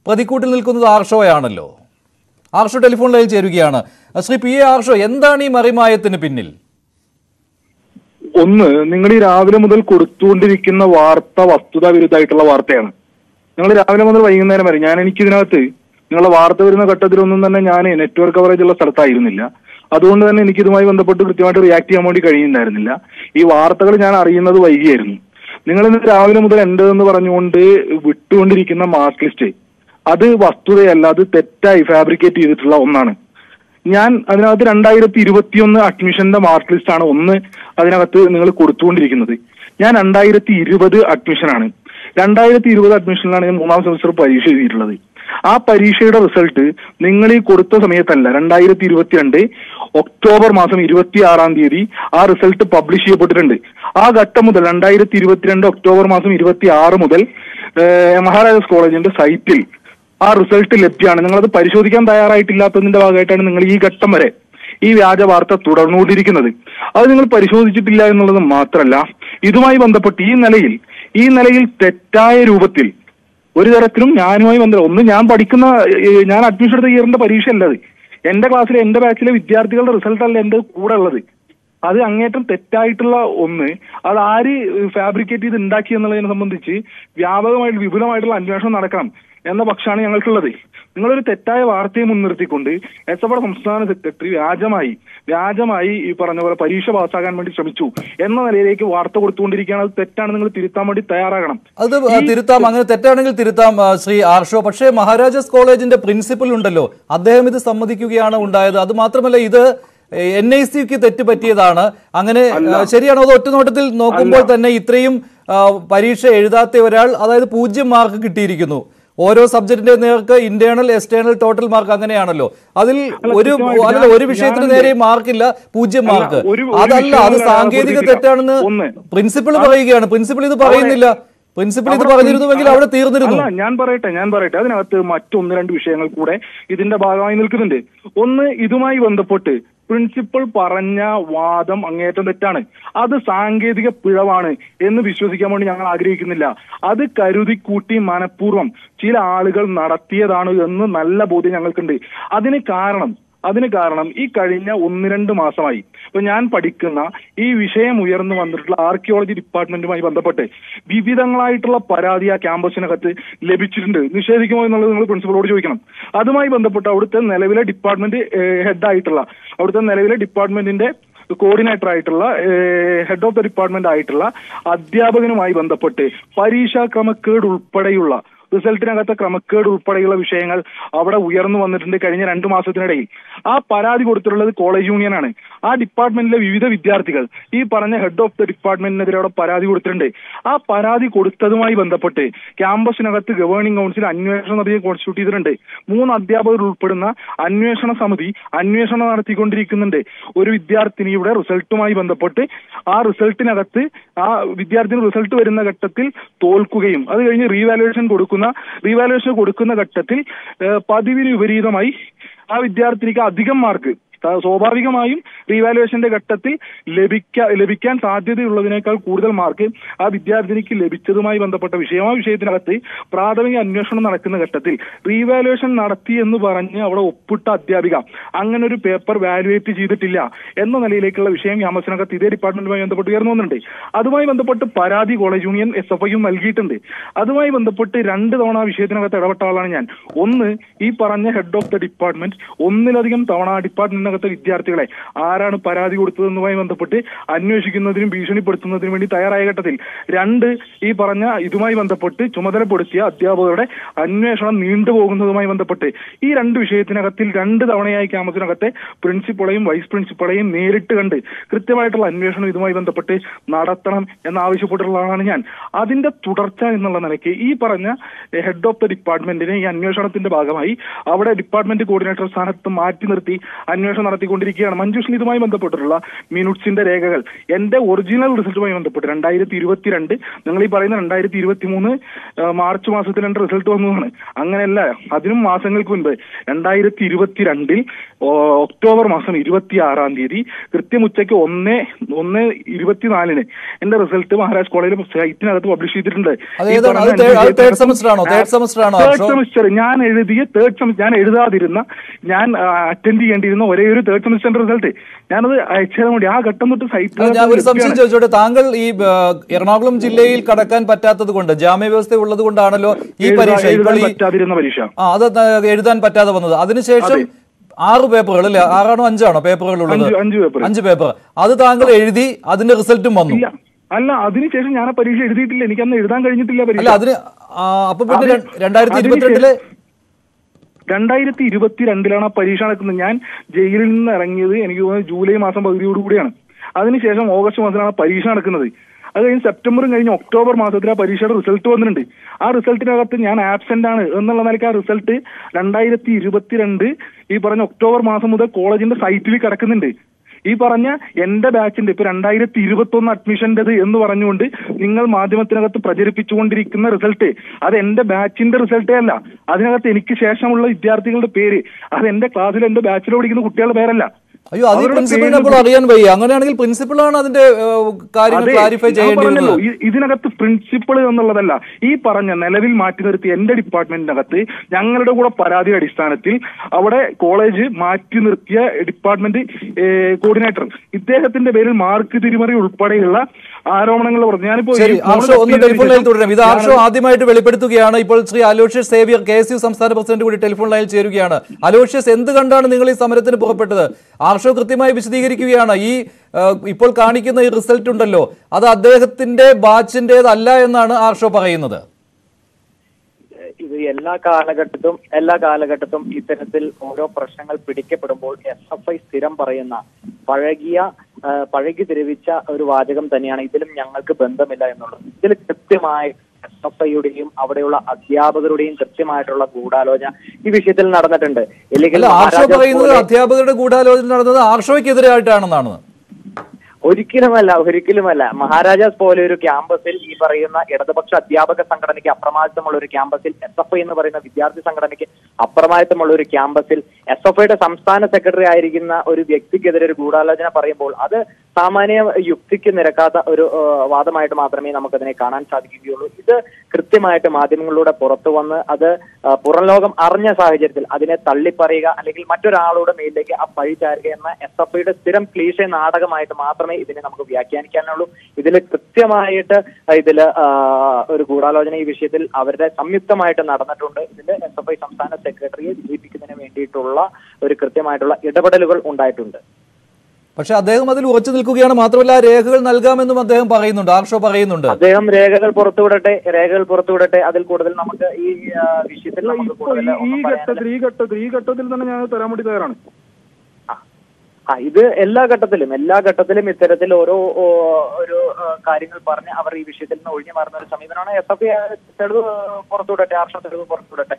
പ്രതിക്കൂട്ടിൽ നിൽക്കുന്നത് ആർഷോയാണല്ലോ ആർഷോ ടെലിഫോൺ ലൈനിൽ ചേരുകയാണ് ശ്രീ പി എ ആർഷോ എന്താണ് ഈ മറിമായത്തിന് പിന്നിൽ ഒന്ന് നിങ്ങൾ ഈ രാവിലെ മുതൽ കൊടുത്തുകൊണ്ടിരിക്കുന്ന വാർത്ത വസ്തുതാ വിരുദ്ധമായിട്ടുള്ള വാർത്തയാണ് നിങ്ങൾ രാവിലെ മുതൽ വൈകുന്നേരം വരെ ഞാൻ എനിക്ക് ഇതിനകത്ത് നിങ്ങളുടെ വാർത്ത വരുന്ന ഘട്ടത്തിലൊന്നും തന്നെ ഞാൻ നെറ്റ്വർക്ക് കവറേജ് ഉള്ള സ്ഥലത്തായിരുന്നില്ല അതുകൊണ്ട് തന്നെ എനിക്ക് ഇതുമായി ബന്ധപ്പെട്ട് കൃത്യമായിട്ട് റിയാക്ട് ചെയ്യാൻ വേണ്ടി കഴിയുന്നുണ്ടായിരുന്നില്ല ഈ വാർത്തകൾ ഞാൻ അറിയുന്നത് വൈകിയായിരുന്നു നിങ്ങൾ ഇന്ന് രാവിലെ മുതൽ എൻ്റെ എന്ന് പറഞ്ഞുകൊണ്ട് വിട്ടുകൊണ്ടിരിക്കുന്ന മാർക്ക് ലിസ്റ്റ് അത് വസ്തുതയല്ല അത് തെറ്റായി ഫാബ്രിക്കേറ്റ് ചെയ്തിട്ടുള്ള ഒന്നാണ് ഞാൻ അതിനകത്ത് രണ്ടായിരത്തി ഇരുപത്തിയൊന്ന് അഡ്മിഷന്റെ മാർക്ക് ലിസ്റ്റ് ആണ് ഒന്ന് അതിനകത്ത് നിങ്ങൾ കൊടുത്തുകൊണ്ടിരിക്കുന്നത് ഞാൻ രണ്ടായിരത്തി ഇരുപത് അഡ്മിഷനാണ് രണ്ടായിരത്തി ഇരുപത് അഡ്മിഷനിലാണ് ഞാൻ മൂന്നാം സെമസ്റ്റർ പരീക്ഷ എഴുതിയിട്ടുള്ളത് ആ പരീക്ഷയുടെ റിസൾട്ട് നിങ്ങൾ ഈ കൊടുത്ത സമയത്തല്ല രണ്ടായിരത്തി ഇരുപത്തിരണ്ട് ഒക്ടോബർ മാസം ഇരുപത്തി ആറാം തീയതി ആ റിസൾട്ട് പബ്ലിഷ് ചെയ്യപ്പെട്ടിട്ടുണ്ട് ആ ഘട്ടം മുതൽ രണ്ടായിരത്തി ഇരുപത്തിരണ്ട് ഒക്ടോബർ മാസം ഇരുപത്തി ആറ് മുതൽ ഏഹ്, മഹാരാജാസ് കോളേജിന്റെ സൈറ്റിൽ ആ റിസൾട്ട് ലഭ്യമാണ് നിങ്ങളത് പരിശോധിക്കാൻ തയ്യാറായിട്ടില്ലാത്തതിന്റെ ഭാഗമായിട്ടാണ് നിങ്ങൾ ഈ ഘട്ടം വരെ ഈ വ്യാജ വാർത്ത തുടർന്നുകൊണ്ടിരിക്കുന്നത് അത് നിങ്ങൾ പരിശോധിച്ചിട്ടില്ല എന്നുള്ളത് മാത്രമല്ല ഇതുമായി ബന്ധപ്പെട്ട് ഈ നിലയിൽ ഈ നിലയിൽ തെറ്റായ രൂപത്തിൽ ഒരു തരത്തിലും ഞാനുമായി ബന്ധം ഒന്ന് ഞാൻ പഠിക്കുന്ന ഏഹ്, ഞാൻ അഡ്മിഷൻ എടുത്ത ഇയറിന്റെ പരീക്ഷ അല്ലത് എന്റെ ക്ലാസ്സിലെ എന്റെ ബാച്ചിലെ വിദ്യാർത്ഥികളുടെ റിസൾട്ട് അല്ല എന്റെ കൂടെ ഉള്ളത് അത് അങ്ങേറ്റം തെറ്റായിട്ടുള്ള ഒന്ന് അത് ആര് ഫാബ്രിക്കേറ്റ് ചെയ്ത് ഉണ്ടാക്കി എന്നുള്ളതിനെ സംബന്ധിച്ച് വ്യാപകമായിട്ട് വിപുലമായിട്ടുള്ള അന്വേഷണം നടക്കണം എന്ന പക്ഷമാണ് ഞങ്ങൾക്കുള്ളത് നിങ്ങളൊരു തെറ്റായ വാർത്തയെ മുൻനിർത്തിക്കൊണ്ട് എസ് എഫ് സംസ്ഥാന സെക്രട്ടറി വ്യാജമായി വ്യാജമായി ഈ പറഞ്ഞ പോലെ പരീക്ഷ പാസ്സാകാൻ വേണ്ടി ശ്രമിച്ചു എന്ന നിലയിലേക്ക് വാർത്ത കൊടുത്തുകൊണ്ടിരിക്കുകയാണ് അത് തെറ്റാണ് നിങ്ങൾ തിരുത്താൻ വേണ്ടി തയ്യാറാകണം അത് ആ, തിരുത്താം അങ്ങനെ തെറ്റാണെങ്കിൽ തിരുത്താം ആ, ശ്രീ ആർഷോ പക്ഷേ മഹാരാജാസ് കോളേജിന്റെ പ്രിൻസിപ്പൽ ഉണ്ടല്ലോ അദ്ദേഹം ഇത് സമ്മതിക്കുകയാണ് ഉണ്ടായത് അത് മാത്രമല്ല ഇത് എൻ ഐ സിക്ക് തെറ്റ് പറ്റിയതാണ് അങ്ങനെ ആ, ശരിയാണോ അത് ഒറ്റ നോട്ടത്തിൽ നോക്കുമ്പോൾ തന്നെ ഇത്രയും ആ, പരീക്ഷ എഴുതാത്ത ഒരാൾ അതായത് പൂജ്യം മാർക്ക് കിട്ടിയിരിക്കുന്നു ഓരോ സബ്ജക്റ്റിന്റെ നേർക്ക് ഇന്റേണൽ എക്സ്റ്റേണൽ ടോട്ടൽ മാർക്ക് അങ്ങനെയാണല്ലോ അതിൽ ഒരു കൃത്യമായിട്ട് അല്ല ഒരു ഞാൻ- വിഷയത്തിന് ഞാൻ നേരെ മാർക്കില്ല പൂജ്യം അല്ല, മാർക്ക് ഒരു- ഒരു അതല്ല വിഷയം അത് ഞാൻ സാങ്കേതിക അവതരിപ്പിക്കാം. തെറ്റാണെന്ന് ഒന്ന്. പ്രിൻസിപ്പൾ പറയുകയാണ് പ്രിൻസിപ്പൾ ഇത് പറയുന്നില്ല പ്രിൻസിപ്പൾ ഇത് അവിടെ പറഞ്ഞിരുന്നുവെങ്കിൽ അവിടെ തീർന്നിരുന്നു അല്ല ഞാൻ പറയട്ടെ ഞാൻ പറയട്ടെ അതിനകത്ത് മറ്റൊന്ന് രണ്ട് വിഷയങ്ങൾ കൂടെ ഇതിന്റെ ഭാഗമായി നിൽക്കുന്നുണ്ട് ഒന്ന് ഇതുമായി ബന്ധപ്പെട്ട് പ്രിൻസിപ്പൽ പറഞ്ഞ വാദം അങ്ങേറ്റം തെറ്റാണ് അത് സാങ്കേതിക പിഴവാണ് എന്ന് വിശ്വസിക്കാൻ വേണ്ടി ഞങ്ങൾ ആഗ്രഹിക്കുന്നില്ല അത് കരുതി കൂട്ടി മനഃപൂർവ്വം ചില ആളുകൾ നടത്തിയതാണ് എന്ന് നല്ല ബോധ്യം ഞങ്ങൾക്കുണ്ട് അതിന് കാരണം അതിന് കാരണം ഈ കഴിഞ്ഞ ഒന്ന് രണ്ട് മാസമായി ഇപ്പൊ ഞാൻ പഠിക്കുന്ന ഈ വിഷയം ഉയർന്നു വന്നിട്ടുള്ള ആർക്കിയോളജി ഡിപ്പാർട്ട്മെന്റുമായി ബന്ധപ്പെട്ട് വിവിധങ്ങളായിട്ടുള്ള പരാതി ആ ക്യാമ്പസിനകത്ത് ലഭിച്ചിട്ടുണ്ട് നിഷേധിക്കുമോ എന്നുള്ളത് നിങ്ങൾ പ്രിൻസിപ്പളോട് ചോദിക്കണം അതുമായി ബന്ധപ്പെട്ട് അവിടുത്തെ നിലവിലെ ഡിപ്പാർട്ട്മെന്റ് ഹെഡ് ആയിട്ടുള്ള അവിടുത്തെ നിലവിലെ ഡിപ്പാർട്ട്മെന്റിന്റെ കോർഡിനേറ്റർ ആയിട്ടുള്ള ഹെഡ് ഓഫ് ദ ഡിപ്പാർട്ട്മെന്റ് ആയിട്ടുള്ള അധ്യാപകനുമായി ബന്ധപ്പെട്ട് പരീക്ഷാ ക്രമക്കേട് ഉൾപ്പെടെയുള്ള റിസൾട്ടിനകത്തെ ക്രമക്കേട് ഉൾപ്പെടെയുള്ള വിഷയങ്ങൾ അവിടെ ഉയർന്നു വന്നിട്ടുണ്ട് കഴിഞ്ഞ രണ്ടു മാസത്തിനിടയിൽ ആ പരാതി കൊടുത്തിട്ടുള്ളത് കോളേജ് യൂണിയനാണ് ആ ഡിപ്പാർട്ട്മെന്റിലെ വിവിധ വിദ്യാർത്ഥികൾ ഈ പറഞ്ഞ ഹെഡ് ഓഫ് ദ ഡിപ്പാർട്ട്മെന്റിനെതിരെ അവിടെ പരാതി കൊടുത്തിട്ടുണ്ട് ആ പരാതി കൊടുത്തതുമായി ബന്ധപ്പെട്ട് ക്യാമ്പസിനകത്ത് ഗവേണിംഗ് കൗൺസിൽ അന്വേഷണ സമിതിയെ കോൺസ്റ്റിറ്റ്യൂട്ട് ചെയ്തിട്ടുണ്ട് മൂന്ന് അധ്യാപകർ ഉൾപ്പെടുന്ന അന്വേഷണ സമിതി അന്വേഷണം നടത്തിക്കൊണ്ടിരിക്കുന്നുണ്ട് ഒരു വിദ്യാർത്ഥിനിയുടെ റിസൾട്ടുമായി ബന്ധപ്പെട്ട് ആ റിസൾട്ടിനകത്ത് ആ വിദ്യാർത്ഥിന് റിസൾട്ട് വരുന്ന ഘട്ടത്തിൽ തോൽക്കുകയും അത് കഴിഞ്ഞ് റീവാലുവേഷൻ കൊടുക്കുന്ന റീവാലുവേഷൻ കൊടുക്കുന്ന ഘട്ടത്തിൽ ഏഹ്, പതിവിന് വിപരീതമായി ആ വിദ്യാർത്ഥിനിക്ക് അധികം മാർക്ക് ത- സ്വാഭാവികമായും റീവാലുവേഷന്റെ ഘട്ടത്തിൽ ലഭിക്ക ലഭിക്കാൻ സാധ്യതയുള്ളതിനേക്കാൾ കൂടുതൽ മാർക്ക് ആ വിദ്യാർത്ഥിനിക്ക് ലഭിച്ചതുമായി ബന്ധപ്പെട്ട വിഷയം ആ വിഷയത്തിനകത്ത് പ്രാഥമിക അന്വേഷണം നടക്കുന്ന ഘട്ടത്തിൽ റീവാലുവേഷൻ നടത്തി എന്ന് പറഞ്ഞ് അവിടെ ഒപ്പിട്ട അധ്യാപിക അങ്ങനെ ഒരു പേപ്പർ വാലുവേറ്റ് ചെയ്തിട്ടില്ല എന്ന നിലയിലേക്കുള്ള വിഷയം ക്യാമ്പസിനകത്ത് ഇതേ ഡിപ്പാർട്ട്മെന്റുമായി ബന്ധപ്പെട്ട് ഉയർന്നു വന്നിട്ടുണ്ട് അതുമായി ബന്ധപ്പെട്ട് പരാതി കോളേജ് യൂണിയൻ എസ് എഫ് ഐയും നൽകിയിട്ടുണ്ട് അതുമായി ബന്ധപ്പെട്ട് രണ്ട് തവണ ആ വിഷയത്തിനകത്ത് ഇടപെട്ട ആളാണ് ഞാൻ ഒന്ന് ഈ പറഞ്ഞ ഹെഡ് ഓഫ് ദ ഡിപ്പാർട്ട്മെന്റ് ഒന്നിലധികം തവണ ആ ഡിപ്പാർട്ട്മെന്റിനകത്തെ വിദ്യാർത്ഥികളെ ആരാണ് പരാതി കൊടുത്തതെന്നുമായി ബന്ധപ്പെട്ട് അന്വേഷിക്കുന്നതിനും ഭീഷണിപ്പെടുത്തുന്നതിനും വേണ്ടി തയ്യാറായ ഘട്ടത്തിൽ രണ്ട് ഈ പറഞ്ഞ ഇതുമായി ബന്ധപ്പെട്ട് ചുമതലപ്പെടുത്തിയ അധ്യാപകരുടെ അന്വേഷണം നീണ്ടുപോകുന്നതുമായി ബന്ധപ്പെട്ട് ഈ രണ്ട് വിഷയത്തിനകത്തിൽ രണ്ട് തവണയായി ക്യാമ്പസിനകത്തെ പ്രിൻസിപ്പളെയും വൈസ് പ്രിൻസിപ്പളെയും നേരിട്ട് കണ്ട് കൃത്യമായിട്ടുള്ള അന്വേഷണം ഇതുമായി ബന്ധപ്പെട്ട് നടത്തണം എന്നാവശ്യപ്പെട്ടിട്ടുള്ള ആളാണ് ഞാൻ അതിന്റെ തുടർച്ച എന്നുള്ള നിലയ്ക്ക് ഈ പറഞ്ഞ ഹെഡ് ഓഫ് ദ ഡിപ്പാർട്ട്മെന്റിനെ ഈ അന്വേഷണത്തിന്റെ ഭാഗമായി അവിടെ ഡിപ്പാർട്ട്മെന്റ് കോർഡിനേറ്റർ സ്ഥാനത്ത് മാറ്റി നിർത്തി അന്വേഷണം അന്വേഷണം നടത്തിക്കൊണ്ടിരിക്കുകയാണ് മഞ്ജുഷിന് ഇതുമായി ബന്ധപ്പെട്ടിട്ടുള്ള മിനുട്സിന്റെ രേഖകൾ എന്റെ ഒറിജിനൽ റിസൾട്ടുമായി ബന്ധപ്പെട്ട് രണ്ടായിരത്തി ഇരുപത്തിരണ്ട് നിങ്ങൾ ഈ പറയുന്ന രണ്ടായിരത്തി ഇരുപത്തി മൂന്ന് മാർച്ച് മാസത്തിൽ എന്റെ റിസൾട്ട് വന്നതാണ് അങ്ങനെയല്ല അതിനും മാസങ്ങൾക്ക് മുൻപ് രണ്ടായിരത്തി ഇരുപത്തിരണ്ടിൽ ഒക്ടോബർ മാസം ഇരുപത്തി ആറാം തീയതി കൃത്യം ഉച്ചയ്ക്ക് ഒന്ന് ഒന്ന് ഇരുപത്തിനാലിന് എന്റെ റിസൾട്ട് മഹാരാജ് കോളേജിൽ സൈറ്റിനകത്ത് പബ്ലിഷ് ചെയ്തിട്ടുണ്ട് അത് ഈ ഏതാണ്? അത് പറഞ്ഞ തേ- അത് എന്റെ third semester ആണോ? third semester ആണോ, Third ഹർഷോ? semester. ഞാൻ എഴുതിയ തേർഡ് സെമസ്റ്റർ ഞാൻ എഴുതാതിരുന്ന ഞാൻ അറ്റൻഡ് ചെയ്യേണ്ടിയിരുന്ന ഒരേ ഒരു തേർഡ് സെമസ്റ്ററിന്റെ റിസൾട്ട് ഞാനത് അയച്ചാൽ മതി ആ ഘട്ടം തൊട്ട് അത് ഞാൻ ഒരു സംശയം സൈറ്റ് ചോദിച്ചോട്ടെ താങ്കൾ ഈ ആ, എറണാകുളം ജില്ലയിൽ കടക്കാൻ പറ്റാത്തത് കൊണ്ട് ജാമ്യ വ്യവസ്ഥ ഉള്ളത് കൊണ്ടാണല്ലോ ഈ പരീക്ഷ ഇപ്പോൾ ഈ പറ്റാതിരുന്ന പരീക്ഷ ആ അത് ത- എഴുതാൻ പറ്റാതെ വന്നത് അതിനുശേഷം ആറ് പേപ്പറുകൾ അല്ലേ ആറാണോ അഞ്ചാണോ പേപ്പറുകൾ ഉള്ളത് അഞ്ച് അഞ്ച് പേപ്പർ അഞ്ച് പേപ്പർ അത് താങ്കൾ എഴുതി അതിന്റെ റിസൾട്ടും വന്നു ഇല്ല അല്ല അതിനുശേഷം ഞാൻ ആ പരീക്ഷ എഴുതിയിട്ടില്ല എനിക്ക് അന്ന് എഴുതാൻ കഴിഞ്ഞിട്ടില്ല അല്ല പരീക്ഷ അതിന് ആ, അപ്പൊ പിന്നെ അത് ര- രണ്ടായിരത്തി അതിന് ഇരുപത്തിരണ്ടിലെ രണ്ടായിരത്തി ഇരുപത്തിരണ്ടിലാണ് ആ പരീക്ഷ നടക്കുന്നത് ഞാൻ ജയിലിൽ നിന്ന് ഇറങ്ങിയത് എനിക്ക് തോന്നുന്നത് ജൂലൈ മാസം പകുതിയോട് കൂടിയാണ് അതിനുശേഷം ഓഗസ്റ്റ് മാസത്തിലാണ് ആ പരീക്ഷ നടക്കുന്നത് അത് കഴിഞ്ഞ് സെപ്റ്റംബറും കഴിഞ്ഞ് ഒക്ടോബർ മാസത്തിൽ ആ പരീക്ഷയുടെ റിസൾട്ട് വന്നിട്ടുണ്ട് ആ റിസൾട്ടിനകത്ത് ഞാൻ ആബ്സെന്റ് ആണ് എന്നുള്ള നിലയ്ക്ക് ആ റിസൾട്ട് രണ്ടായിരത്തി ഇരുപത്തിരണ്ട് ഈ പറഞ്ഞ ഒക്ടോബർ മാസം മുതൽ കോളേജിന്റെ സൈറ്റിൽ കിടക്കുന്നുണ്ട് ഈ പറഞ്ഞ എന്റെ ബാച്ചിന്റെ ഇപ്പൊ രണ്ടായിരത്തി ഇരുപത്തി ഒന്ന് അഡ്മിഷന്റേത് എന്ന് പറഞ്ഞുകൊണ്ട് നിങ്ങൾ മാധ്യമത്തിനകത്ത് പ്രചരിപ്പിച്ചുകൊണ്ടിരിക്കുന്ന റിസൾട്ട് അത് എന്റെ ബാച്ചിന്റെ റിസൾട്ടേ അല്ല അതിനകത്ത് എനിക്ക് ശേഷമുള്ള വിദ്യാർത്ഥികളുടെ പേര് അത് എന്റെ ക്ലാസ്സിൽ എന്റെ ബാച്ചിൽ പഠിക്കുന്ന കുട്ടികളുടെ പേരല്ല അയ്യോ അത് അവരുടെ പ്രിൻസിപ്പളിന് പേര് അപ്പോൾ അറിയാൻ വയ്യ അങ്ങനെയാണെങ്കിൽ പ്രിൻസിപ്പളാണ് അതിന്റെ ഏ, കാര്യങ്ങൾ അതെ, ക്ലാരിഫൈ ഞാൻ ചെയ്യേണ്ടിയിരുന്നത് പറഞ്ഞല്ലോ, ഇ- ഇതിനകത്ത് പ്രിൻസിപ്പൾ എന്നുള്ളതല്ല ഈ പറഞ്ഞ നിലവിൽ മാറ്റി നിർത്തി എന്റെ ഡിപ്പാർട്ട്മെന്റിനകത്ത് ഞങ്ങളുടെ കൂടെ പരാതിയുടെ അടിസ്ഥാനത്തിൽ അവിടെ കോളേജ് മാറ്റി നിർത്തിയ ഡിപ്പാർട്ട്മെന്റ് കോർഡിനേറ്റർ ഇദ്ദേഹത്തിന്റെ പേരിൽ മാർക്ക് തിരിമറി ഉൾപ്പെടെയുള്ള ആരോപണങ്ങൾ പറഞ്ഞു ഞാനിപ്പോ ഈ ശരി മോള് ആർഷോ ഒന്ന് തപ്പിയതിന് ടെലിഫോൺ ലൈൻ ശേഷം തുടരാം ഇത് ആർഷോ ഞാനത് ആദ്യമായിട്ട് വെളിപ്പെടുത്തുകയാണ് ഇപ്പോൾ Shri Aloysius Xavier K S U സംസ്ഥാന പ്രസിഡന്റ് കൂടി ടെലിഫോൺ ലൈനിൽ ചേരുകയാണ് അലോഷ്യസ് എന്ത് കണ്ടാണ് നിങ്ങൾ ഈ സമരത്തിന് പുറപ്പെട്ടത് ആർഷോ കൃത്യമായി വിശദീകരിക്കുകയാണ് ഈ ആ, ഇപ്പോൾ കാണിക്കുന്ന ഈ റിസൾട്ട് ഉണ്ടല്ലോ അത് അദ്ദേഹത്തിന്റെ ബാച്ചിന്റേതല്ല എന്നാണ് ആർഷോ പറയുന്നത് ഇത് എല്ലാ കാലഘട്ടത്തും എല്ലാ കാലഘട്ടത്തും ഇത്തരത്തിൽ ഓരോ പ്രശ്നങ്ങൾ പിടിക്കപ്പെടുമ്പോൾ എസ് എഫ് ഐ സ്ഥിരം പറയുന്ന പഴകിയ ആ, പഴകി ദ്രവിച്ച ഒരു വാചകം തന്നെയാണ് ഇതിലും ഞങ്ങൾക്ക് ബന്ധമില്ല എന്നുള്ളത് ഇതിൽ കൃത്യമായി എസ് എഫ് ഐയുടെയും അവിടെയുള്ള അധ്യാപകരുടെയും കൃത്യമായിട്ടുള്ള ഗൂഢാലോചന ഈ വിഷയത്തിൽ നടന്നിട്ടുണ്ട് ഇല്ലെങ്കിൽ അല്ല ആർഷോ മഹാരാജാസ് പറയുന്നത് പോലെ- അധ്യാപകരുടെ ഗൂഢാലോചന നടന്നത് ആർഷോയ്ക്കെതിരായിട്ടാണെന്നാണ് ഒരിക്കലുമല്ല ഒരിക്കലുമല്ല മഹാരാജാസ് പോലെ ഒരു ക്യാമ്പസിൽ ഈ പറയുന്ന ഇടതുപക്ഷ അധ്യാപക സംഘടനയ്ക്ക് അപ്രമാദിത്വമുള്ള ഒരു ക്യാമ്പസിൽ എസ് എഫ് ഐ എന്ന് പറയുന്ന വിദ്യാർത്ഥി സംഘടനയ്ക്ക് അപ്രമാദിത്വമുള്ള ഒരു ക്യാമ്പസിൽ എസ് എഫ് ഐയുടെ സംസ്ഥാന സെക്രട്ടറി ആയിരിക്കുന്ന ഒരു വ്യക്തിക്കെതിരെ ഒരു ഗൂഢാലോചന പറയുമ്പോൾ അത് സാമാന്യ യുക്തിക്ക് നിരക്കാത്ത ഒരു ആ, വാദമായിട്ട് മാത്രമേ നമുക്കതിനെ കാണാൻ സാധിക്കുകയുള്ളൂ ഇത് കൃത്യമായിട്ട് മാധ്യമങ്ങളിലൂടെ പുറത്തു വന്ന് അത് ആ, പുറം ലോകം അറിഞ്ഞ സാഹചര്യത്തിൽ അതിനെ തള്ളിപ്പറയുക അല്ലെങ്കിൽ മറ്റൊരാളുടെ മേലിലേക്ക് ആ പഴി ചാരുക എന്ന എസ് എഫ് ഐയുടെ സ്ഥിരം ക്ലീശ നാടകമായിട്ട് മാത്രമേ ഇതിനെ നമുക്ക് വ്യാഖ്യാനിക്കാനുള്ളൂ ഇതിൽ കൃത്യമായിട്ട് ഇതിൽ ഒരു ഗൂഢാലോചന ഈ വിഷയത്തിൽ അവരുടെ സംയുക്തമായിട്ട് നടന്നിട്ടുണ്ട് ഇതിൽ എസ് എഫ് ഐ സംസ്ഥാന സെക്രട്ടറിയെ വിജയിപ്പിക്കുന്നതിന് വേണ്ടിയിട്ടുള്ള ഒരു കൃത്യമായിട്ടുള്ള ഇടപെടലുകൾ ഉണ്ടായിട്ടുണ്ട് പക്ഷെ അദ്ദേഹം അതിൽ ഉറച്ചു നിൽക്കുകയാണ് മാത്രമല്ല ആ രേഖകൾ നൽകാമെന്നും അദ്ദേഹം പറയുന്നുണ്ട് ആർഷോ പറയുന്നുണ്ട് അദ്ദേഹം രേഖകൾ പുറത്തുവിടട്ടെ രേഖകൾ പുറത്തുവിടട്ടെ അതിൽ കൂടുതൽ നമുക്ക് ഈ ആ, വിഷയത്തിൽ നമുക്ക് ഇപ്പൊ കൂടുതൽ ഈ- ഈ ഒന്നും പറയാനില്ല ഘട്ടത്തിൽ ഈ ഘട്ടത്തിൽ ഈ ഘട്ടത്തിൽ തന്നെ ഞാൻ തരാൻ വേണ്ടി തയ്യാറാണ് ആ ഇത് എല്ലാ ഘട്ടത്തിലും എല്ലാ ഘട്ടത്തിലും ഇത്തരത്തിൽ ഓരോ ഓ, ഒരു ആ, കാര്യങ്ങൾ പറഞ്ഞ് അവർ ഈ വിഷയത്തിൽ നിന്ന് ഒഴിഞ്ഞു മാറുന്ന ഒരു സമീപനമാണ് എസ് എഫ് ഐ തെളിവ് പുറത്തുവിടട്ടെ ആർഷ തെളിവ് പുറത്തുവിടട്ടെ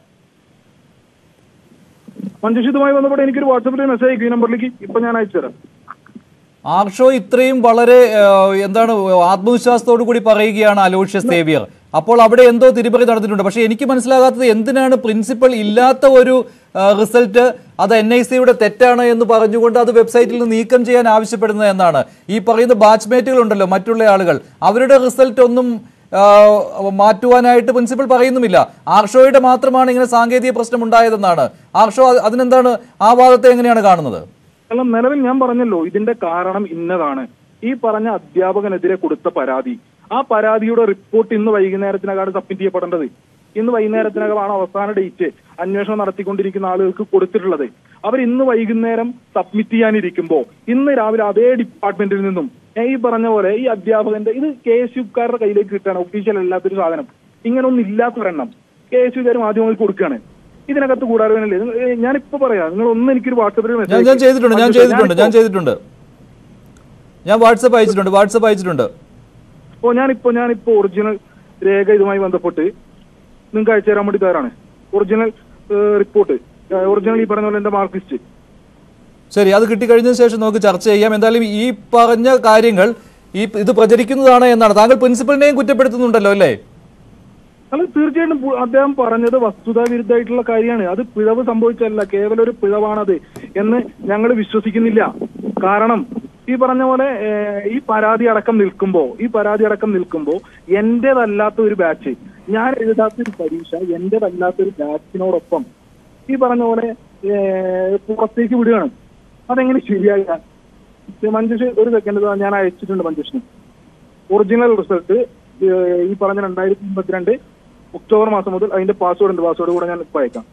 മഞ്ജുഷ് ഇതുമായി ബന്ധപ്പെട്ട് എനിക്കൊരു വാട്സപ്പിൽ മെസ്സേജ് അയക്കും ഈ നമ്പറിലേക്ക് ഇപ്പൊ ഞാൻ അയച്ചു തരാം ആർഷോ ഇത്രയും വളരെ ആ, എന്താണ് ആത്മവിശ്വാസത്തോടു കൂടി പറയുകയാണ് അലോഷ്യസ് സേവിയർ അപ്പോൾ അവിടെ എന്തോ തിരിമറി നടന്നിട്ടുണ്ട് പക്ഷേ എനിക്ക് മനസ്സിലാകാത്തത് എന്തിനാണ് പ്രിൻസിപ്പൽ ഇല്ലാത്ത ഒരു റിസൾട്ട് അത് എൻ ഐ സിയുടെ തെറ്റാണ് എന്ന് പറഞ്ഞുകൊണ്ട് അത് വെബ്സൈറ്റിൽ നിന്ന് നീക്കം ചെയ്യാൻ ആവശ്യപ്പെടുന്നത് എന്നാണ് ഈ പറയുന്ന ബാച്ച്മേറ്റുകൾ ഉണ്ടല്ലോ മറ്റുള്ള ആളുകൾ അവരുടെ റിസൾട്ട് ഒന്നും ആ, മാറ്റുവാനായിട്ട് പ്രിൻസിപ്പൽ പറയുന്നുമില്ല ആർഷോയുടെ മാത്രമാണ് ഇങ്ങനെ സാങ്കേതിക പ്രശ്നം ഉണ്ടായതെന്നാണ് ആർഷോ അത് അതിനെന്താണ് ആ വാദത്തെ എങ്ങനെയാണ് കാണുന്നത് കാരണം നിലവിൽ ഞാൻ പറഞ്ഞല്ലോ ഇതിന്റെ കാരണം ഇന്നതാണ് ഈ പറഞ്ഞ അധ്യാപകനെതിരെ കൊടുത്ത പരാതി ആ പരാതിയുടെ റിപ്പോർട്ട് ഇന്ന് വൈകുന്നേരത്തിനകമാണ് സബ്മിറ്റ് ചെയ്യപ്പെടേണ്ടത് ഇന്ന് വൈകുന്നേരത്തിനകമാണ് അവസാന ഡേറ്റ് അന്വേഷണം നടത്തിക്കൊണ്ടിരിക്കുന്ന ആളുകൾക്ക് കൊടുത്തിട്ടുള്ളത് അവർ ഇന്ന് വൈകുന്നേരം സബ്മിറ്റ് ചെയ്യാനിരിക്കുമ്പോൾ ഇന്ന് രാവിലെ അതേ ഡിപ്പാർട്ട്മെന്റിൽ നിന്നും ഞാൻ ഈ പറഞ്ഞ പോലെ ഈ അധ്യാപകന്റെ ഇത് കെ എസ് യുക്കാരുടെ കയ്യിലേക്ക് കിട്ടുകയാണ് ഒഫീഷ്യൽ അല്ലാത്തൊരു സാധനം ഇങ്ങനെ ഒന്നും ഇല്ലാത്തൊരെണ്ണം കെ എസ് യുക്കാർ മാധ്യമങ്ങൾക്ക് കൊടുക്കുകയാണ് ഇതിനകത്ത് കൂടാതെ ഞാനിപ്പോ പറയാം നിങ്ങൾ ഒന്ന് എനിക്കൊരു വാട്സപ്പിൽ ഞാൻ ഞാൻ ചെയ്തിട്ടുണ്ട് ഞാൻ ചെയ്തിട്ടുണ്ട് ഞാൻ ചെയ്തിട്ടുണ്ട് ഞാൻ വാട്സപ്പ് അയച്ചിട്ടുണ്ട് വാട്സപ്പ് അയച്ചിട്ടുണ്ട് ഓ ഞാനിപ്പോ ഞാനിപ്പോ ഒറിജിനൽ രേഖ ഇതുമായി ബന്ധപ്പെട്ട് നിങ്ങൾക്ക് അയച്ചു തരാൻ വേണ്ടി തയ്യാറാണ് ഒറിജിനൽ റിപ്പോർട്ട് ഒറിജിനൽ ഈ പറഞ്ഞ പോലെ എന്റെ മാർക്ക് ലിസ്റ്റ് ശരി അത് കിട്ടിക്കഴിഞ്ഞതിന് ശേഷം നമുക്ക് ചർച്ച ചെയ്യാം എന്തായാലും ഈ പറഞ്ഞ കാര്യങ്ങൾ ഈ ഇത് പ്രചരിക്കുന്നതാണ് എന്നാണ് താങ്കൾ പ്രിൻസിപ്പലിനെയും കുറ്റപ്പെടുത്തുന്നുണ്ടല്ലോ അല്ലേ അല്ല തീർച്ചയായിട്ടും പു- അദ്ദേഹം പറഞ്ഞത് വസ്തുതാ വിരുദ്ധമായിട്ടുള്ള കാര്യമാണ് അത് പിഴവ് സംഭവിച്ചല്ല കേവലം ഒരു പിഴവാണത് എന്ന് ഞങ്ങൾ വിശ്വസിക്കുന്നില്ല കാരണം ഈ പറഞ്ഞ പോലെ ഏഹ്, ഈ പരാതി അടക്കം നിൽക്കുമ്പോ ഈ പരാതി അടക്കം നിൽക്കുമ്പോ എന്റേതല്ലാത്ത ഒരു ബാച്ച് ഞാൻ എഴുതാത്ത ഒരു പരീക്ഷ എന്റേതല്ലാത്ത ഒരു ബാച്ചിനോടൊപ്പം ഈ പറഞ്ഞ പോലെ ഏഹ്, പുറത്തേക്ക് വിടുകയാണ് അതെങ്ങനെ ശരിയായ മഞ്ജുഷ് ഒരു സെക്കൻഡ് ഞാൻ അയച്ചിട്ടുണ്ട് മഞ്ജുഷിന് ഒറിജിനൽ റിസൾട്ട് ഈ പറഞ്ഞ രണ്ടായിരത്തി ഇരുപത്തിരണ്ട് ഒക്ടോബർ മാസം മുതൽ അതിന്റെ പാസ്വേഡ് ഉണ്ട് പാസ്വേഡ് കൂടെ ഞാൻ ഇപ്പൊ അയക്കാം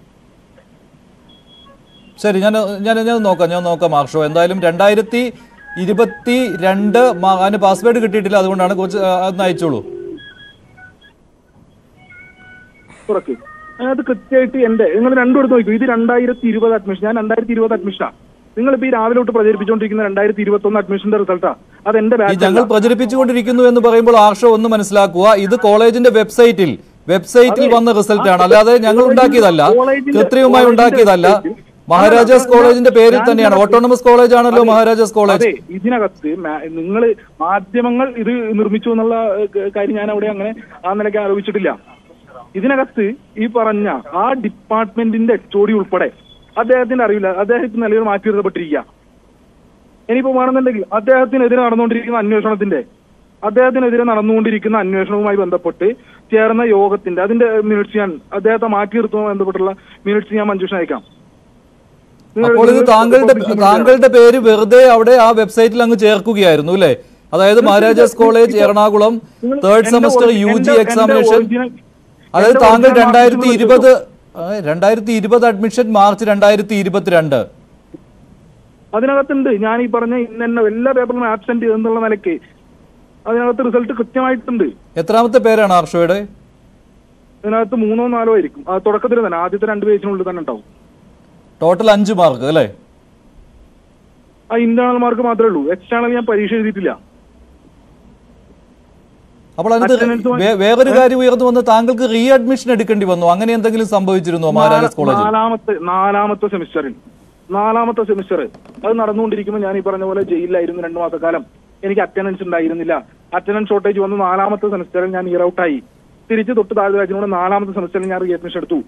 ശരി ഞാൻ ഞാൻ ഞാൻ നോക്കാം ഞാൻ നോക്കാം മാർഷോ എന്തായാലും രണ്ടായിരത്തി ഇരുപത്തി രണ്ട് മാ- അതിന് പാസ്വേഡ് കിട്ടിയിട്ടില്ല അതുകൊണ്ടാണ് കുറച്ച് ആ, അതൊന്ന് അയച്ചോളൂ തുറക്ക് അതിനകത്ത് കൃത്യമായിട്ട് എന്റെ നിങ്ങൾ രണ്ടും എടുത്ത് നോക്കൂ ഇത് രണ്ടായിരത്തി ഇരുപത് അഡ്മിഷൻ ഞാൻ രണ്ടായിരത്തി ഇരുപത് അഡ്മിഷനാ നിങ്ങൾ ഇപ്പൊ ഈ രാവിലെ തൊട്ട് പ്രചരിപ്പിച്ചുകൊണ്ടിരിക്കുന്ന രണ്ടായിരത്തി ഇരുപത്തി ഒന്ന് അഡ്മിഷന്റെ റിസൾട്ടാ അത് എന്റെ ഈ ബാച്ച് ഞങ്ങൾ പ്രചരിപ്പിച്ചുകൊണ്ടിരിക്കുന്നു എന്ന് പറയുമ്പോൾ ആർഷോ ഒന്ന് മനസ്സിലാക്കുക ഇത് കോളേജിന്റെ വെബ്സൈറ്റിൽ വെബ്സൈറ്റിൽ വന്ന റിസൾട്ട് ആണ് അല്ലാതെ ഞങ്ങൾ ഉണ്ടാക്കിയതല്ല കോളേജിന്റെ- കൃത്രിമമായി ഉണ്ടാക്കിയതല്ല വെബ്സൈറ്റിൽ- മഹാരാജാസ് അല്ല, കോളേജിന്റെ പേരിൽ ഞാൻ തന്നെയാണ് ഇതിനകത്ത് ഓട്ടോണമസ് കോളേജ് ആണല്ലോ മഹാരാജാസ് കോളേജ് അതെ ഇതിനകത്ത് നിങ്ങൾ മാധ്യമങ്ങൾ ഇത് നിർമ്മിച്ചു എന്നുള്ള ഏഹ്, കാര്യം ഞാൻ അവിടെ അങ്ങനെ ആ നിലയ്ക്ക് ആരോപിച്ചിട്ടില്ല ഇതിനകത്ത് ഈ പറഞ്ഞ ആ ഡിപ്പാർട്ട്മെന്റിന്റെ എച്ച് ഒ ഡി ഉൾപ്പെടെ അദ്ദേഹത്തിന്റെ അറിയില്ല അദ്ദേഹത്തിന് നിലവിൽ മാറ്റി നിർത്തപ്പെട്ടിരിക്കുക ഇനിയിപ്പോ വേണമെന്നുണ്ടെങ്കിൽ അദ്ദേഹത്തിനെതിരെ നടന്നുകൊണ്ടിരിക്കുന്ന അന്വേഷണത്തിന്റെ അദ്ദേഹത്തിനെതിരെ നടന്നുകൊണ്ടിരിക്കുന്ന അന്വേഷണവുമായി ബന്ധപ്പെട്ട് ചേർന്ന യോഗത്തിന്റെ അതിന്റെ മിനിറ്റ്സ് ഞാൻ അദ്ദേഹത്തെ മാറ്റി നിർത്തുന്നതുമായി ബന്ധപ്പെട്ടുള്ള മിനിറ്റ്സ് ഞാൻ മഞ്ജുഷൻ അയക്കാം നിങ്ങൾ- അപ്പോൾ ഇത് നിങ്ങൾ താങ്കളുടെ publishing താങ്കളുടെ പേര് വെറുതെ അവിടെ ആ വെബ്സൈറ്റിൽ അങ്ങ് ചേർക്കുകയായിരുന്നു അല്ലേ അതായത് മഹാരാജാസ് കോളേജ് എറണാകുളം നിങ്ങൾ തേർഡ് എന്റെ സെമസ്റ്റർ ഒറി- യു ജി എന്റെ- എക്സാമിനേഷൻ എന്റെ original- അതായത് എന്റെ താങ്കൾ original രണ്ടായിരത്തി marks ഇരുപത് രണ്ടായിരത്തി ഇരുപത് അഡ്മിഷൻ മാർച്ച് രണ്ടായിരത്തി ഇരുപത്തിരണ്ട് അതിനകത്തുണ്ട് ഞാൻ ഈ പറഞ്ഞ ഇന്ന എല്ലാ പേപ്പറിലും ആബ്സെന്റ് എന്നുള്ള നിലയ്ക്ക് അതിനകത്ത് റിസൾട്ട് കൃത്യമായിട്ടുണ്ട് എത്രാമത്തെ പേരാണ് ആർഷോയുടെ അതിനകത്ത് മൂന്നോ നാലോ ആയിരിക്കും ആ തുടക്കത്തിൽ തന്നെ ആദ്യത്തെ രണ്ട് പേജിനുള്ളിൽ തന്നെ ഉണ്ടാവും ടോട്ടൽ അഞ്ച് മാർക്ക് അല്ലേ ആ ഇന്റേണൽ മാർക്ക് മാത്രമേ ഉള്ളൂ എക്സ്റ്റേണൽ ഞാൻ പരീക്ഷ എഴുതിയിട്ടില്ല അപ്പോൾ അതിന് Attendance മായി- വേ- വേറൊരു കാര്യം ഉയർന്നു വന്ന് താങ്കൾക്ക് റീ അഡ്മിഷൻ എടുക്കേണ്ടി വന്നു അങ്ങനെ എന്തെങ്കിലും സംഭവിച്ചിരുന്നോ മഹാരാജാസ് കോളേജിൽ നാലാമത്തെ നാലാമത്തെ സെമിസ്റ്ററിൽ നാലാമത്തെ സെമിസ്റ്റർ അത് നടന്നുകൊണ്ടിരിക്കുമ്പോൾ ഞാൻ ഈ പറഞ്ഞ പോലെ ജയിലിലായിരുന്നു രണ്ടു മാസക്കാലം എനിക്ക് അറ്റൻഡൻസ് ഉണ്ടായിരുന്നില്ല അറ്റൻഡൻസ് ഷോർട്ടേജ് വന്ന് നാലാമത്തെ സെമിസ്റ്ററിൽ ഞാൻ ഇയർ ഔട്ടായി തിരിച്ച് തൊട്ട് താഴെ രാജ്യനോട് നാലാമത്തെ സെമിസ്റ്ററിൽ ഞാൻ റീ അഡ്മിഷൻ എടുത്തു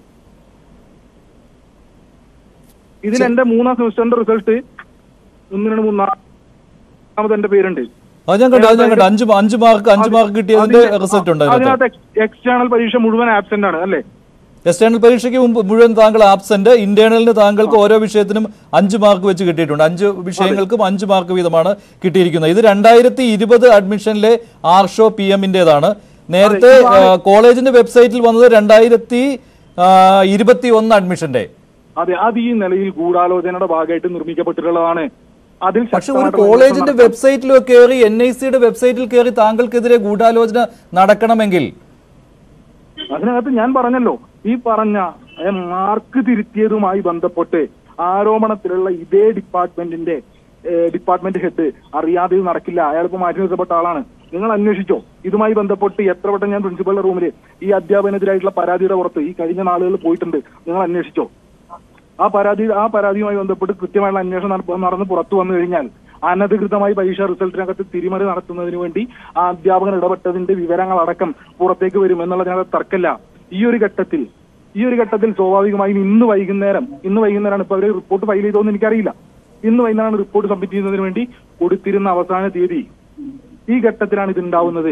ഇതിൽ എന്റെ മൂന്നാം സെമിസ്റ്ററിന്റെ റിസൾട്ട് ഒന്ന് രണ്ട് മൂന്നാമത് എന്റെ പേരുണ്ട് അത് ഞാൻ കണ്ടു അത് ഞാൻ കണ്ടു അഞ്ച് അഞ്ച് മാർക്ക് അഞ്ച് മാർക്ക് കിട്ടിയതിന്റെ റിസൾട്ട് ഉണ്ട് അതിനകത്ത് അതിനകത്ത് എക്സ്റ്റേണൽ പരീക്ഷ മുഴുവൻ ആബ്സെന്റ് ആണ് അല്ലേ എക്സ്റ്റേണൽ പരീക്ഷയ്ക്ക് മുമ്പ് മുഴുവൻ താങ്കൾ ആബ്സെന്റ് ഇന്റേണലിന് താങ്കൾക്ക് ഓരോ വിഷയത്തിനും അഞ്ച് മാർക്ക് വെച്ച് കിട്ടിയിട്ടുണ്ട് അഞ്ച് വിഷയങ്ങൾക്കും അഞ്ച് മാർക്ക് വീതമാണ് കിട്ടിയിരിക്കുന്നത് ഇത് രണ്ടായിരത്തി ഇരുപത് അഡ്മിഷനിലെ ആർഷോ പി എമ്മിന്റേതാണ് നേരത്തെ ആ, കോളേജിന്റെ വെബ്സൈറ്റിൽ വന്നത് രണ്ടായിരത്തി ഇരുപത്തി ഒന്ന് അഡ്മിഷന്റെ അതെ അത് ഈ നിലയിൽ ഗൂഢാലോചനയുടെ ഭാഗമായിട്ട് നിർമ്മിക്കപ്പെട്ടിട്ടുള്ളതാണ് അതിൽ പക്ഷെ ഒരു ശക്തമായിട്ടുള്ള കോളേജിന്റെ അന്വേഷണം വെബ്സൈറ്റിൽ കയറി എൻ ഐ സിയുടെ വെബ്സൈറ്റിൽ കയറി താങ്കൾക്കെതിരെ ഗൂഢാലോചന നടക്കണമെങ്കിൽ അതിനകത്ത് ഞാൻ പറഞ്ഞല്ലോ ഈ പറഞ്ഞ ഏ, മാർക്ക് തിരുത്തിയതുമായി ബന്ധപ്പെട്ട് ആരോപണത്തിലുള്ള ഇതേ ഡിപ്പാർട്ട്മെന്റിന്റെ ഏ, ഡിപ്പാർട്ട്മെന്റ് ഹെഡ് അറിയാതെ ഇത് നടക്കില്ല അയാൾ ഇപ്പൊ മാറ്റി നിർത്തപ്പെട്ട ആളാണ് നിങ്ങൾ അന്വേഷിച്ചോ ഇതുമായി ബന്ധപ്പെട്ട് എത്ര വട്ടം ഞാൻ പ്രിൻസിപ്പളുടെ റൂമിൽ ഈ അധ്യാപനെതിരായിട്ടുള്ള പരാതിയുടെ പുറത്ത് ഈ കഴിഞ്ഞ നാളുകളിൽ പോയിട്ടുണ്ട് നിങ്ങൾ അന്വേഷിച്ചോ ആ പരാതി ആ പരാതിയുമായി ബന്ധപ്പെട്ട് കൃത്യമായുള്ള അന്വേഷണം നട- നടന്ന് പുറത്തു വന്നു കഴിഞ്ഞാൽ അനധികൃതമായി പരീക്ഷാ റിസൾട്ടിനകത്ത് തിരിമറി നടത്തുന്നതിന് വേണ്ടി ആ അധ്യാപകൻ ഇടപെട്ടതിന്റെ വിവരങ്ങളടക്കം പുറത്തേക്ക് വരും എന്നുള്ളതിനകത്ത് തർക്കമില്ല ഈ ഒരു ഘട്ടത്തിൽ ഈ ഒരു ഘട്ടത്തിൽ സ്വാഭാവികമായും ഇന്ന് വൈകുന്നേരം ഇന്ന് വൈകുന്നേരമാണ് ഇപ്പൊ അവര് റിപ്പോർട്ട് ഫയൽ ചെയ്തോന്ന് എനിക്കറിയില്ല ഇന്ന് വൈകുന്നേരമാണ് റിപ്പോർട്ട് സബ്മിറ്റ് ചെയ്യുന്നതിന് വേണ്ടി കൊടുത്തിരുന്ന അവസാന തീയതി ഈ ഘട്ടത്തിലാണ് ഇത് ഉണ്ടാവുന്നത്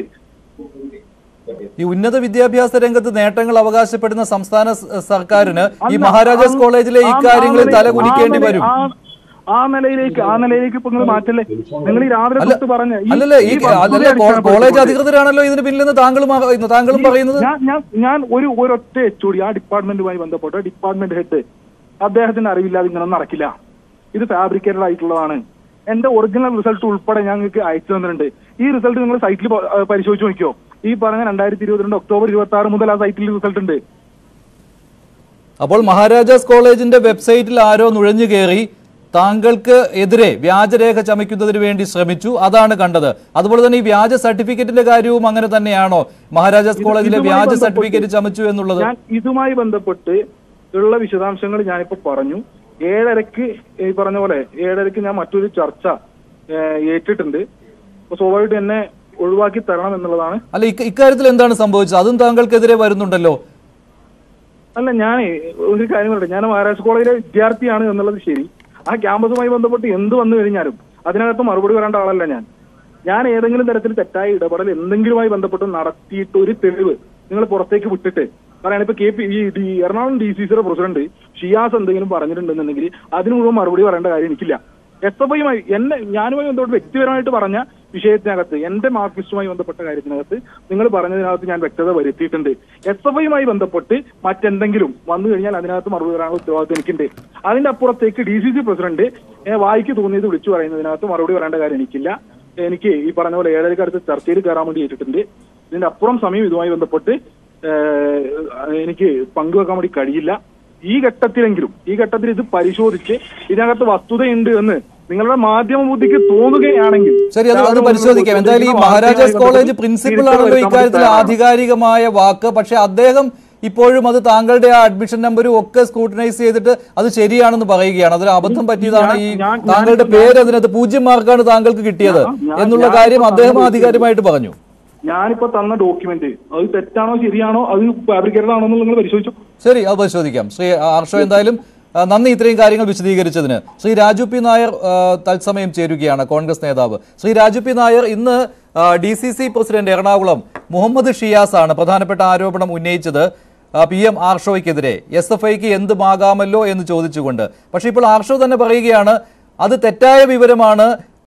ഈ ഉന്നത വിദ്യാഭ്യാസ രംഗത്ത് നേട്ടങ്ങൾ അവകാശപ്പെടുന്ന സംസ്ഥാന സ- സർക്കാരിന് ഈ മഹാരാജാസ് കോളേജിലെ ഇക്കാര്യങ്ങളിൽ തല കുനിക്കേണ്ടി വരും ആ നിലയിലേക്ക് ആ നിലയിലേക്ക് ഇപ്പൊ നിങ്ങൾ മാറ്റല്ലേ നിങ്ങൾ ഈ രാവിലെ അല്ല തൊട്ട് പറഞ്ഞ ഈ- അല്ലല്ലേ ഈ ഈ വസ്തുതയെ അതല്ലേ കോ- കോളേജ് അടിസ്ഥാനപ്പെടുത്തിക്കൊണ്ട് അധികൃതരാണല്ലോ ഇതിന് പിന്നിലെന്ന് താങ്കളും ആ- താങ്കളും പറയുന്നത് ഞാൻ ഞാൻ ഞാൻ ഒരു ഒരൊറ്റ എച്ച് ആ ഡിപ്പാർട്ട്മെന്റുമായി ബന്ധപ്പെട്ട ഡിപ്പാർട്ട്മെന്റ് ഹെഡ് അദ്ദേഹത്തിന് അറിവില്ലാതെ ഇങ്ങനൊന്നും നടക്കില്ല ഇത് ഫാബ്രിക്കേറ്റഡ് ആയിട്ടുള്ളതാണ് എന്റെ ഒറിജിനൽ റിസൾട്ട് ഉൾപ്പെടെ ഞങ്ങൾക്ക് അയച്ചു തന്നിട്ടുണ്ട് ഈ റിസൾട്ട് നിങ്ങൾ സൈറ്റിൽ പരിശോധിച്ച് നോക്കിയോ ഈ പറഞ്ഞ രണ്ടായിരത്തി ഇരുപത്തിരണ്ട് ഒക്ടോബർ ഇരുപത്തി ആറ് മുതൽ ആ സൈറ്റിൽ റിസൾട്ട് ഉണ്ട് അപ്പോൾ മഹാരാജാസ് കോളേജിന്റെ വെബ്സൈറ്റിൽ ആരോ നുഴഞ്ഞു കയറി താങ്കൾക്ക് എതിരെ വ്യാജരേഖ ചമയ്ക്കുന്നതിന് വേണ്ടി ശ്രമിച്ചു അതാണ് കണ്ടത് അതുപോലെ തന്നെ ഈ വ്യാജ സർട്ടിഫിക്കറ്റിന്റെ കാര്യവും അങ്ങനെ തന്നെയാണോ മഹാരാജാസ് ഇത് കോളേജിലെ ഇതുമായി വ്യാജ ബന്ധപ്പെട്ട് സർട്ടിഫിക്കറ്റ് ചമച്ചു എന്നുള്ളത് ഞാൻ ഇതുമായി ബന്ധപ്പെട്ട് ഉള്ള വിശദാംശങ്ങൾ ഞാനിപ്പോ പറഞ്ഞു ഏഴരക്ക് ഈ പറഞ്ഞ പോലെ ഏഴരക്ക് ഞാൻ മറ്റൊരു ചർച്ച ഏഹ്, ഏറ്റിട്ടുണ്ട് അപ്പൊ സ്വാഭാവികമായിട്ട് എന്നെ ഒഴിവാക്കി തരണം എന്നുള്ളതാണ് അല്ല ഇക്ക- ഇക്കാര്യത്തിൽ എന്താണ് സംഭവിച്ചത് അതും താങ്കൾക്കെതിരെ വരുന്നുണ്ടല്ലോ അല്ല ഞാൻ ഒരു കാര്യം പറയട്ടെ ഞാൻ മഹാരാജ് കോളേജിലെ വിദ്യാർത്ഥിയാണ് എന്നുള്ളത് ശരി ആ ക്യാമ്പസുമായി ബന്ധപ്പെട്ട് എന്ത് വന്നു കഴിഞ്ഞാലും അതിനകത്ത് മറുപടി വരേണ്ട ആളല്ല ഞാൻ ഞാൻ ഏതെങ്കിലും തരത്തിൽ തെറ്റായ ഇടപെടൽ എന്തെങ്കിലുമായി ബന്ധപ്പെട്ട് നടത്തിയിട്ട് ഒരു തെളിവ് നിങ്ങൾ പുറത്തേക്ക് വിട്ടിട്ട് പറയാണ് ഇപ്പൊ കെ പി ഈ ഡി എറണാകുളം ഡി സി സിയുടെ പ്രസിഡന്റ് ഷിയാസ് എന്തെങ്കിലും പറഞ്ഞിട്ടുണ്ടെന്നുണ്ടെങ്കിൽ അതിന് മുഴുവൻ മറുപടി പറയേണ്ട കാര്യം എനിക്കില്ല എസ് എഫ് ഐയുമായി എന്നെ ഞാനുമായി ബന്ധപ്പെട്ട് വ്യക്തിപരമായിട്ട് പറഞ്ഞ വിഷയത്തിനകത്ത് എന്റെ മാർക്ക് ലിസ്റ്റുമായി ബന്ധപ്പെട്ട കാര്യത്തിനകത്ത് നിങ്ങൾ പറഞ്ഞതിനകത്ത് ഞാൻ വ്യക്തത വരുത്തിയിട്ടുണ്ട് എസ് എഫ് ഐയുമായി ബന്ധപ്പെട്ട് മറ്റെന്തെങ്കിലും വന്നു കഴിഞ്ഞാൽ അതിനകത്ത് മറുപടി പറയാനുള്ള ഉത്തരവാദിത്വം എനിക്കുണ്ട് അതിന്റെ അപ്പുറത്തേക്ക് ഡി സി സി പ്രസിഡന്റ് ഏഹ്, വായിക്ക് തോന്നിയത് വിളിച്ചു പറയുന്നതിനകത്ത് മറുപടി പറയേണ്ട കാര്യം എനിക്കില്ല എനിക്ക് ഈ പറഞ്ഞ പോലെ ഏഴരക്ക് അടുത്ത് ചർച്ചയിൽ കയറാൻ വേണ്ടി ഏറ്റിട്ടുണ്ട് ഇതിന്റെ അപ്പുറം സമയം ഇതുമായി ബന്ധപ്പെട്ട് ഏഹ്, എനിക്ക് പങ്കുവെക്കാൻ വേണ്ടി കഴിയില്ല ഈ ഘട്ടത്തിലെങ്കിലും ഈ ഘട്ടത്തിൽ ഇത് പരിശോധിച്ച് ഇതിനകത്ത് വസ്തുതയുണ്ട് എന്ന് നിങ്ങളുടെ മാധ്യമ ബുദ്ധിക്ക് തോന്നുകയാണെങ്കിൽ ശരി അത് അത് പരിശോധിക്കാം എന്തായാലും ഈ മഹാരാജാസ് കോളേജ് പ്രിൻസിപ്പൽ ആണല്ലോ ഇക്കാര്യത്തിൽ ആധികാരികമായ വാക്ക് പക്ഷെ അദ്ദേഹം ഇപ്പോഴും അത് താങ്കളുടെ ആ അഡ്മിഷൻ നമ്പരും ഒക്കെ സ്ക്രൂട്ടനൈസ് ചെയ്തിട്ട് അത് ശരിയാണെന്ന് പറയുകയാണ് അതൊരു അബദ്ധം പറ്റിയതാണ് ഈ ഞാൻ- ഞാൻ- താങ്കളുടെ പേര് അതിനകത്ത് പൂജ്യം മാർക്കാണ് താങ്കൾക്ക് കിട്ടിയത് ഞാൻ- എന്നുള്ള ഞാൻ കാര്യം ഇപ്പോ അദ്ദേഹം താങ്കൾ ആധികാരികമായിട്ട് പറഞ്ഞു ഞാനിപ്പോ തന്ന ഡോക്യുമെന്റ് അത് തെറ്റാണോ ശരിയാണോ അത് ഫാബ്രിക്കേറ്റഡ് ആണോ എന്ന് നിങ്ങൾ പരിശോധിച്ചു ശരി അത് പരിശോധിക്കാം ശ്രീ ഹർഷോ എന്തായാലും ആ, നന്ദി ഇത്രയും കാര്യങ്ങൾ വിശദീകരിച്ചതിന് ശ്രീ രാജു പി നായർ ആ, തത്സമയം ചേരുകയാണ് കോൺഗ്രസ് നേതാവ് ശ്രീ രാജു പി നായർ ഇന്ന് D C C president Ernakulam Muhammad Shiyas ആണ് പ്രധാനപ്പെട്ട ആരോപണം ഉന്നയിച്ചത് പി എം ആർഷോയ്ക്കെതിരെ എസ് എഫ് ഐക്ക് എന്തുമാകാമല്ലോ എന്ന് ചോദിച്ചുകൊണ്ട് പക്ഷേ ഇപ്പോൾ ആർഷോ തന്നെ പറയുകയാണ് അത് തെറ്റായ വിവരമാണ്